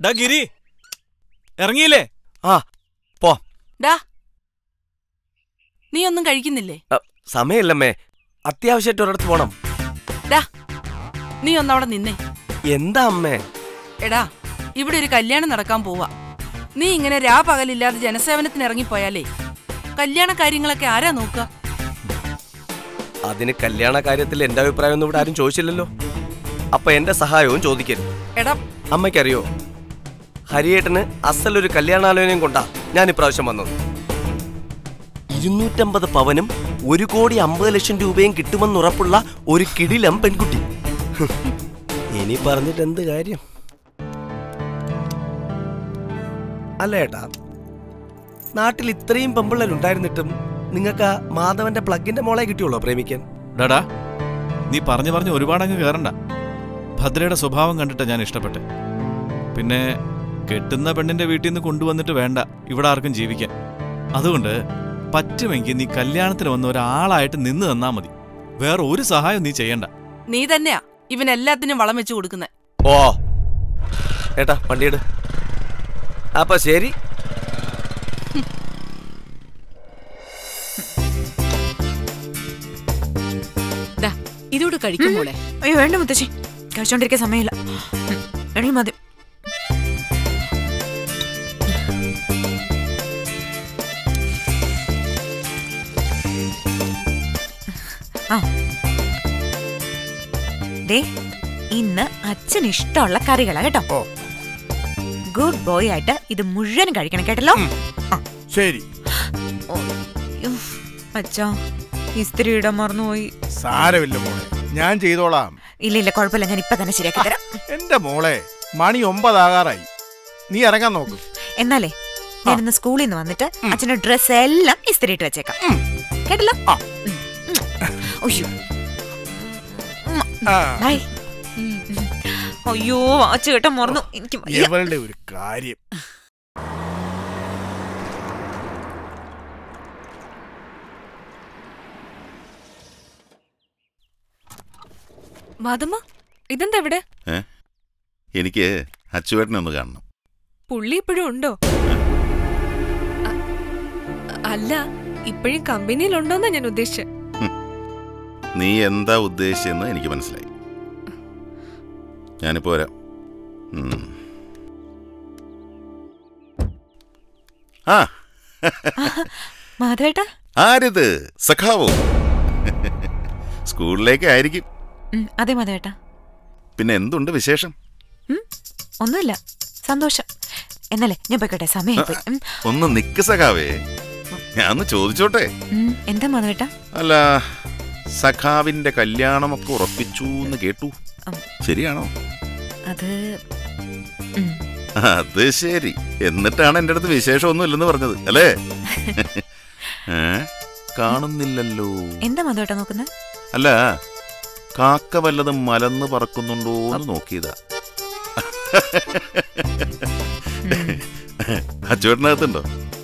ഡാ ഗിരി ഇറങ്ങിയില്ലേ ആ പോ ഡാ നീ ഒന്നും കഴിക്കുന്നില്ലേ അ, സമയമില്ലമ്മേ അത്യാവശ്യമായിട്ട് ഒരിടത്ത് പോണം ഡാ നീ ഒന്നവിടെ നിന്നേ എന്താ അമ്മേ എടാ ഇവിടെ ഒരു കല്യാണം നടക്കാൻ പോവാ നീ ഇങ്ങനെ രാ പകലില്ലാതെ ജനസേവനത്തിന് ഇറങ്ങിപ്പോയാലേ കല്യാണ കാര്യങ്ങളൊക്കെ ആരാ നോക്കുക അതിന് കല്യാണ കാര്യത്തിൽ എന്റെ അഭിപ്രായം ഒന്നും ഇവിടെ ആരും ചോദിച്ചില്ലല്ലോ അപ്പൊ എന്റെ സഹായവും ചോദിക്കരുത് എടാ അമ്മയ്ക്കറിയോ ഹരിയേട്ടന് അസലൊരു കല്യാണാലോചനയും കൊണ്ടാ ഞാൻ ഇപ്രാവശ്യം വന്നത് ഇരുന്നൂറ്റമ്പത് പവനും ഒരു കോടി അമ്പത് ലക്ഷം രൂപയും കിട്ടുമെന്നുറപ്പുള്ള ഒരു കിടിലം പെൺകുട്ടി ഹ്, ഇനി പറഞ്ഞിട്ട് എന്ത് കാര്യം അല്ല ഏട്ടാ നാട്ടിൽ ഇത്രയും പെമ്പിള്ളേരുണ്ടായിരുന്നിട്ടും നിങ്ങൾക്ക് ആ മാധവന്റെ പ്ലഗിന്റെ മോളെ കിട്ടിയുള്ളോ പ്രേമിക്കാൻ ഡാടാ നീ പറഞ്ഞു പറഞ്ഞ് ഒരുപാടങ്ങ് കയറണ്ട ഭദ്രയുടെ സ്വഭാവം കണ്ടിട്ട് ഞാൻ ഇഷ്ടപ്പെട്ടെ പിന്നെ കെട്ടുന്ന പെണ്ണിന്റെ വീട്ടിൽ നിന്ന് കൊണ്ടുവന്നിട്ട് വേണ്ട ഇവിടെ ആർക്കും ജീവിക്കാൻ അതുകൊണ്ട് പറ്റുമെങ്കിൽ നീ കല്യാണത്തിന് വന്ന ഒരാളായിട്ട് നിന്ന് തന്നാ മതി വേറെ ഒരു സഹായം നീ ചെയ്യണ്ട നീ തന്നെയാ ഇവൻ എല്ലാത്തിനും വളം വെച്ചു കൊടുക്കുന്നെ ഓ ഏട്ടാ വണ്ടിയെട് അപ്പൊ ശരി ഡാ ഇതോട് കഴിക്കും മോളെ അയ്യോ വേണ്ട മുത്തശ്ശി കഴിച്ചോണ്ടിരിക്കാൻ സമയമില്ല ഉം, എണീ മതി ആ ദേ ഇന്ന് അച്ഛന് ഇഷ്ടമുള്ള കറികളാ കേട്ടോ ഗുഡ് ബോയ് ആയിട്ട് ഇത് മുഴുവൻ കഴിക്കണം കേട്ടല്ലോ ആ ശരി അയ്യോ, അച്ഛാ ഇസ്തിരി ഇടാൻ മറന്നുപോയി സാരമില്ല മോളെ ഞാൻ ചെയ്തോളാം ഇല്ല ഇല്ല കുഴപ്പമില്ല ഞാൻ ഇപ്പൊ തന്നെ ശരിയാക്കി തരാം എന്റെ മോളെ മണി ഒമ്പതാകാറായി നീ ഇറങ്ങാൻ നോക്ക് എന്നാലേ ഞാൻ ഇന്ന് സ്കൂളിൽ നിന്ന് വന്നിട്ട് അച്ഛന്റെ ഡ്രസ് എല്ലാം ഇസ്തിരിയിട്ട് വെച്ചേക്കാം കേട്ടല്ലോ ആ. ഉം. ഉം. അയ്യോ ആ, ബൈ അയ്യോ വാച്ച് കേട്ട മറന്നു എനിക്ക് വയ്യ. ഇവളുടെ ഒരു കാര്യം മാതമ്മ ഇതെന്താ ഇവിടെ ഏ എനിക്ക് അച്ചുവേട്ടനെ ഒന്ന് കാണണം പുള്ളി ഇപ്പോഴും ഉണ്ടോ അ- അല്ല ഇപ്പോഴും കമ്പനിയിലുണ്ടോന്നാ ഞാൻ ഉദ്ദേശിച്ചത് നീ എന്താ ഉദ്ദേശിച്ചെന്ന് എനിക്ക് മനസ്സിലായി ഞാനിപ്പോ വരാം ഉം. ആ മാധവേട്ടാ ആരിത് സഖാവോ സ്കൂളിലേക്ക് ആയിരിക്കും ഉം, അതെ മാധവേട്ടാ പിന്നെ എന്തുണ്ട് വിശേഷം ഉം, ഒന്നുമില്ല സന്തോഷം എന്നല്ലേ ഞാൻ പോയിക്കോട്ടെ സമയം പോയി ഉം, ഒന്ന് നിക്ക് സഖാവേ ഞാൻ ഒന്ന് ചോദിച്ചോട്ടെ ഉം, എന്താ മാധവേട്ടാ അല്ല സഖാവിന്റെ കല്യാണമൊക്കെ ഉറപ്പിച്ചു എന്ന് കേട്ടു ഉം. ശരിയാണോ അത് ഉം, അത് ശരി എന്നിട്ടാണ് എൻ്റെ അടുത്ത് വിശേഷമൊന്നും ഇല്ലെന്ന് പറഞ്ഞത് അല്ലേ ഏ കാണുന്നില്ലല്ലോ എന്താ മാധവേട്ടാ നോക്കുന്നത് അല്ല കാക്ക വല്ലതും മലന്ന് പറക്കുന്നുണ്ടോ എന്ന് നോക്കിയതാ അച്ചുവേട്ടനകത്തുണ്ടോ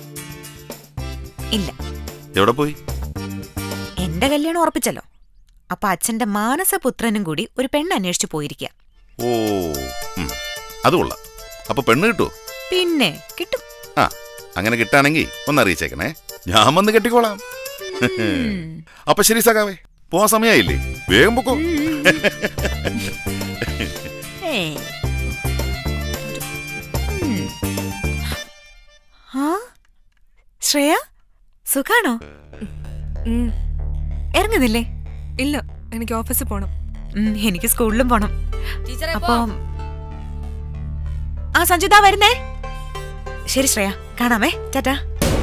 ഇല്ല എവിടെ പോയി എന്റെ കല്യാണം ഉറപ്പിച്ചല്ലോ അപ്പൊ അച്ഛന്റെ മാനസപുത്രനും കൂടി ഒരു പെണ്ണ് അന്വേഷിച്ചു പോയിരിക്കുക ഓ ഉം, അത് കൊള്ളാം അപ്പൊ പെണ്ണ് കിട്ടുമോ പിന്നെ കിട്ടും ആ അങ്ങനെ കിട്ടാണെങ്കിൽ ഒന്ന് അറിയിച്ചേക്കണേ ഞാൻ വന്ന് കെട്ടിക്കോളാം ഉം. അപ്പൊ ശരി സഖാവേ പോവാൻ സമയമായില്ലേ വേഗം പൊക്കോ ഏയ്. ഉം. ആ ശ്രേയ സുഖാണോ ഉം, ഇറങ്ങുന്നില്ലേ ഇല്ല എനിക്ക് ഓഫീസിൽ പോണം ഉം, എനിക്ക് സ്കൂളിലും പോണം അപ്പൊ ആ സഞ്ജിത വരുന്നേ ശരി ശ്രേയ കാണാമേ ടാറ്റാ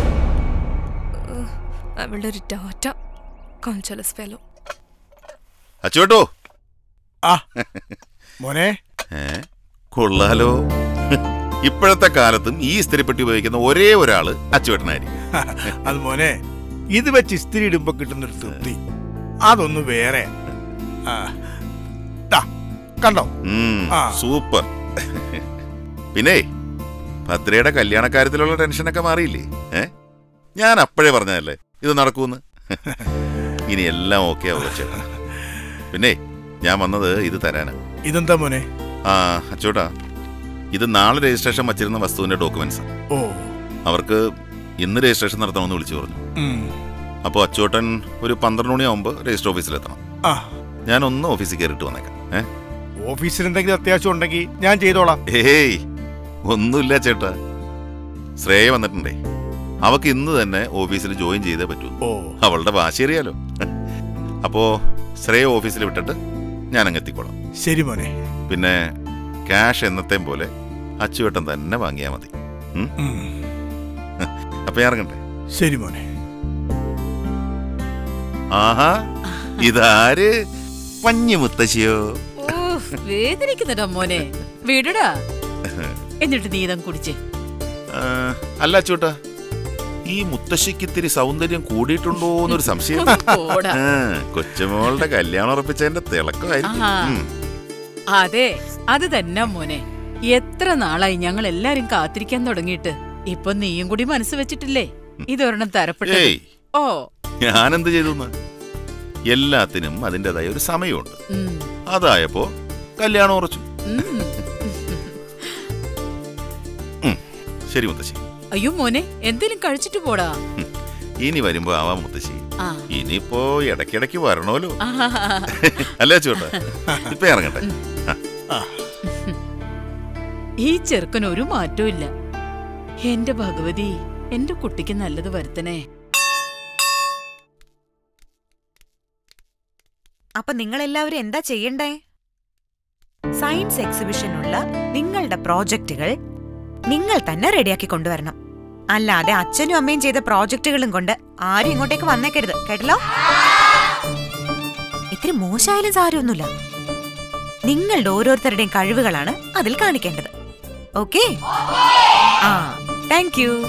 അവളുടെ ഒരു ടാറ്റ കോൺചലസ് ഫെലോ അച്ചുവേട്ടോ ആ മോനെ ഏ കൊള്ളാലോ ഇപ്പോഴത്തെ കാലത്തും ഈ ഇസ്തിരിപ്പെട്ടി ഉപയോഗിക്കുന്ന ഒരേ ഒരാള് അച്ചുവേട്ടനായിരിക്കും അത് മോനെ ഇത് വെച്ച് ഇസ്തിരി ഇടുമ്പോ കിട്ടുന്നൊരു തൃപ്തി അതൊന്ന് വേറെ ആ, ദാ, കണ്ടോ ഉം, ആ. സൂപ്പർ പിന്നെ ഭദ്രയുടെ കല്യാണക്കാര്യത്തിലുള്ള ടെൻഷനൊക്കെ മാറിയില്ലേ ഏ ഞാൻ അപ്പോഴേ പറഞ്ഞതല്ലേ ഇത് നടക്കൂന്ന് ഇനി എല്ലാം ഓക്കെ ആവും ചേട്ടാ പിന്നെ ഞാൻ വന്നത് ഇത് തരാനാ ഇതെന്താ മോനെ ആ അച്ചോട്ടാ ഇത് നാളെ രജിസ്ട്രേഷൻ വച്ചിരുന്ന വസ്തുവിന്റെ ഡോക്യുമെന്റ്സ് ഓ അവർക്ക് ഇന്ന് രജിസ്ട്രേഷൻ നടത്തണമെന്ന് വിളിച്ചു പറഞ്ഞു ഉം. അപ്പോൾ അച്ചോട്ടൻ ഒരു പന്ത്രണ്ട് മണിയാവുമ്പോൾ രജിസ്റ്റർ ഓഫീസിലെത്തണം ആ ഞാൻ ഒന്ന് ഓഫീസിൽ കയറിയിട്ട് വന്നേക്കാം ഏ ഓഫീസിൽ എന്തെങ്കിലും അത്യാവശ്യം ഉണ്ടെങ്കിൽ ഞാൻ ചെയ്തോളാം ഏയ് ഒന്നുമില്ല ചേട്ടാ ശ്രേയ വന്നിട്ടുണ്ടേ അവക്ക് ഇന്ന് തന്നെ ഓഫീസിൽ ജോയിൻ ചെയ്തേ പറ്റൂ ഓ അവളുടെ വാശി അറിയാലോ അപ്പോ ശ്രേയ ഓഫീസിൽ വിട്ടിട്ട് ഞാൻ അങ്ങ് എത്തിക്കോളാം ശരി മോനെ പിന്നെ ക്യാഷ് എന്നത്തെയും പോലെ അച്ചുവേട്ടൻ തന്നെ വാങ്ങിയാൽ മതി ഉം? ഉം. അപ്പൊ ഞാൻ ഇറങ്ങട്ടെ ശരി മോനെ ആഹാ ഇതാര് പഞ്ഞു മുത്തശ്ശിയോ വേദനിക്കുന്നുണ്ടോ മോനെ വിടടാ എന്നിട്ട് നീതം കുടിച്ചേ ആ, അല്ല അച്ചൂട്ടാ ഈ മുത്തശ്ശിക്ക് ഇത്തിരി സൗന്ദര്യം കൂടിയിട്ടുണ്ടോ എന്നൊരു സംശയം പോടാ ആ, കൊച്ചുമോളുടെ കല്യാണം ഉറപ്പിച്ചതിന്റെ തിളക്കമായിരിക്കും ആഹാ. ഉം. അതെ അത് തന്നെ മോനെ എത്ര നാളായി ഞങ്ങൾ എല്ലാരും കാത്തിരിക്കാൻ തുടങ്ങിയിട്ട് ഇപ്പൊ നീയും കൂടി മനസ്സ് വെച്ചിട്ടില്ലേ ഇതൊരെണ്ണം തരപ്പെട്ടത് ഏയ് ഓ ഞാനെന്ത് ചെയ്തു എന്ന്? എല്ലാത്തിനും അതിൻ്റെതായ ഒരു സമയമുണ്ട് ഉം, അതായപ്പോ കല്യാണം ഉറച്ചു ഉം. ഉം. ശരി മുത്തശ്ശി അയ്യോ മോനെ എന്തേലും കഴിച്ചിട്ട് പോടാ ഇനി വരുമ്പോ ആവാം മുത്തശ്ശി ആ ഇനിയിപ്പോ ഇടയ്ക്കിടയ്ക്ക് വരണമല്ലോ ആഹാ. അല്ലേ ചോട്ടെ ഇപ്പൊ ഇറങ്ങട്ടെ ആ, ഈ ചെറുക്കൻ ഒരു മാറ്റവും ഇല്ല എന്റെ ഭഗവതി എന്റെ കുട്ടിക്ക് നല്ലത് വരുത്തണേ അപ്പൊ നിങ്ങൾ എല്ലാവരും എന്താ ചെയ്യണ്ടേ സയൻസ് എക്സിബിഷനുള്ള നിങ്ങളുടെ പ്രോജക്റ്റുകൾ നിങ്ങൾ തന്നെ റെഡിയാക്കി കൊണ്ടുവരണം അല്ലാതെ അച്ഛനും അമ്മയും ചെയ്ത പ്രോജക്റ്റുകളും കൊണ്ട് ആരും ഇങ്ങോട്ടേക്ക് വന്നേക്കരുത് കേട്ടല്ലോ ഇത്തിരി മോശമായാലും സാരമൊന്നുമില്ല നിങ്ങളുടെ ഓരോരുത്തരുടെയും കഴിവുകളാണ് അതിൽ കാണിക്കേണ്ടത് ഓക്കെ ആ താങ്ക് യു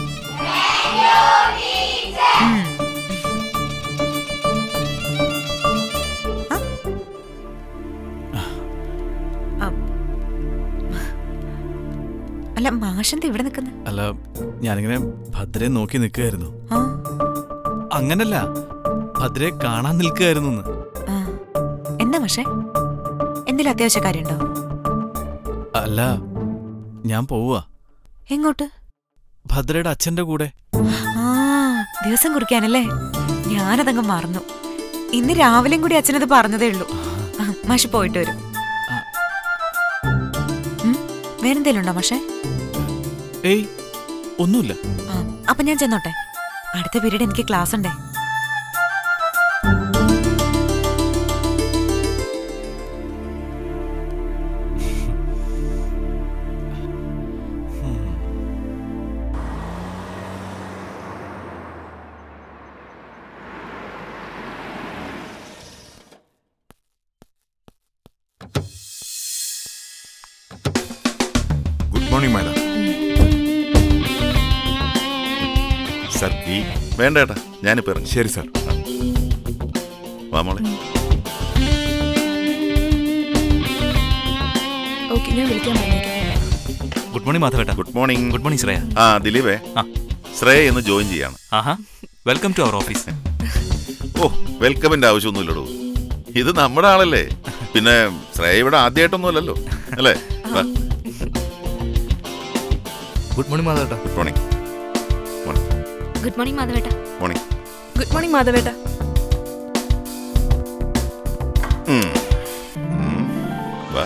അല്ല മാഷന്ത് ഇവിടെ നിൽക്കുന്നത് അല്ല ഞാനിങ്ങനെ ഭദ്രയെ നോക്കി നിൽക്കുകയായിരുന്നു ആ അങ്ങനല്ല ഭദ്രയെ കാണാൻ നിൽക്കുകയായിരുന്നു എന്ന്. ആ. എന്താ പക്ഷേ എന്തെങ്കിലും അത്യാവശ്യ കാര്യമുണ്ടോ അല്ല ഞാൻ പോവുക എങ്ങോട്ട് ഭദ്രയുടെ അച്ഛന്റെ കൂടെ ആ ദിവസം കുറിക്കാനല്ലേ ഞാനതങ്ങ് മറന്നു ഇന്ന് രാവിലെയും കൂടി അച്ഛനത് പറഞ്ഞതേ ഉള്ളൂ ആ, മാഷ് പോയിട്ട് വരും ആ. ഉം, വേറെന്തേലും ഉണ്ടോ മാഷേ ഏയ് ഒന്നുമില്ല ആ അപ്പൊ ഞാൻ ചെന്നോട്ടെ അടുത്ത പീരീഡ് എനിക്ക് ക്ലാസ് ഉണ്ടേ ഗുഡ് മോർണിംഗ് മാഡം സർ ഈ വേണ്ട ഏട്ടാ ഞാനിപ്പോ ഇറങ്ങി ശരി സർ വാ മോളെ ഓക്കെ ഞാൻ വിളിക്കാൻ പറഞ്ഞേക്കാം ഗുഡ് മോർണിംഗ് മാധവേട്ട good morning good morning Shreya ആ ദിലീപേ ആ. ശ്രേയ ഇന്ന് ജോയിൻ ചെയ്യാണ് ആഹാ വെൽക്കം ടു അവർ ഓഫീസ് ഓ വെൽക്കമിന്റെ ആവശ്യമൊന്നുമില്ലടോ ഇത് നമ്മുടെ ആളല്ലേ പിന്നെ ശ്രേയ ഇവിടെ ആദ്യമായിട്ടൊന്നുമല്ലല്ലോ അല്ലേ വാ. ഗുഡ് മോർണിംഗ് മാധവേട്ട ഗുഡ് മോർണിംഗ് ഗുഡ് മോർണിംഗ് മാധവേട്ട മോർണിംഗ് ഗുഡ് മോർണിംഗ് മാധവേട്ട ഉം. ഉം. വാ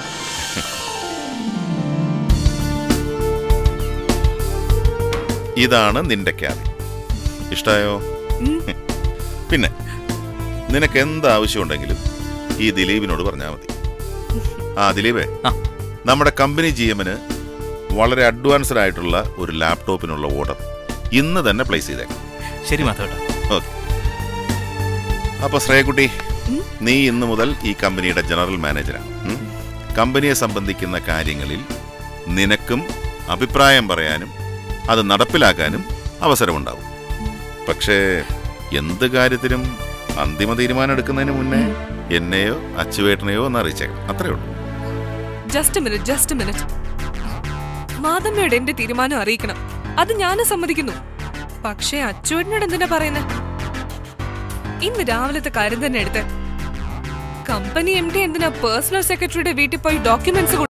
ഇതാണ് നിന്റെ ക്യാബിൻ ഇഷ്ടായോ പിന്നെ നിനക്ക് എന്ത് ആവശ്യമുണ്ടെങ്കിലും ഈ ദിലീപിനോട് പറഞ്ഞാൽ മതി ആ ദിലീപേ ആ. നമ്മുടെ കമ്പനി ജി എമ്മിന് വളരെ അഡ്വാൻസ്ഡ് ആയിട്ടുള്ള ഒരു ലാപ്ടോപ്പിനുള്ള ഓർഡർ ഇന്ന് തന്നെ പ്ലേസ് ചെയ്തേക്കാം ശരി മാധവേട്ട ഓക്കെ അപ്പൊ ശ്രേയക്കുട്ടി നീ ഇന്ന് മുതൽ ഈ കമ്പനിയുടെ ജനറൽ മാനേജറാണ് ഉം? കമ്പനിയെ സംബന്ധിക്കുന്ന കാര്യങ്ങളിൽ നിനക്കും അഭിപ്രായം പറയാനും അത് നടപ്പിലാക്കാനും അവസരമുണ്ടാവും പക്ഷേ എന്ത് കാര്യത്തിനും അന്തിമ തീരുമാനം എടുക്കുന്നതിന് മുന്നേ എന്നെയോ അച്ചുവേട്ടനെയോ ഒന്ന് അറിയിച്ചേക്കാം അത്രേ ഉള്ളൂ ജസ്റ്റ് മിനിറ്റ് ജസ്റ്റ് മിനിറ്റ് മാതമ്മയോട് എന്റെ തീരുമാനം അറിയിക്കണം അത് ഞാനും സമ്മതിക്കുന്നു പക്ഷേ അച്ചുവേട്ടനോട് എന്തിനാ പറയുന്നത് ഇന്ന് രാവിലത്തെ കാര്യം തന്നെ എടുത്ത് കമ്പനി എം ഡി എന്തിനാ പേഴ്സണൽ സെക്രട്ടറിയുടെ വീട്ടിൽ പോയി ഡോക്യുമെന്റ്സ്